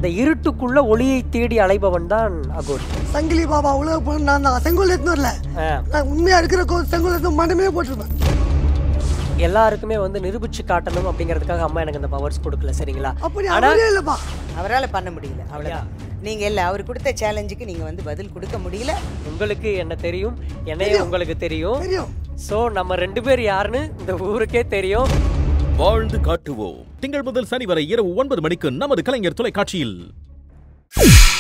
அந்த இருட்டுக்குள்ள ஒளியை தேடி அலைபவன் தான் அகோரி சங்கிலி பாபா உலக போன நான் தான் செங்கோல் எடுத்துன்னு வரல ஆ, நான் உண்மையா இருக்கிற கோ செங்கோல் எடுத்து மண்டமே போட்டிருப்பேன் எல்லாருக்குமே வந்து நிரூபிச்சு காட்டணும் அப்படிங்கிறதுக்காக அம்மா எனக்கு அந்த பவர்ஸ் கொடுக்கல சரிங்களா அப்படி ஆனா அவரே இல்லப்பா அவரால் பண்ண முடியல அவ்வளோதான் நீங்க இல்ல அவர் கொடுத்த சேலஞ்சுக்கு நீங்க வந்து பதில் கொடுக்க முடியல உங்களுக்கு என்ன தெரியும் என்னையும் உங்களுக்கு தெரியும் தெரியும் சோ நம்ம ரெண்டு பேர் யாருன்னு இந்த ஊருக்கே தெரியும் வாழ்ந்து காட்டுவோம் திங்கள் முதல் சனி வரை இரவு ஒன்பது மணிக்கு நமது கலைஞர் தொலைக்காட்சியில்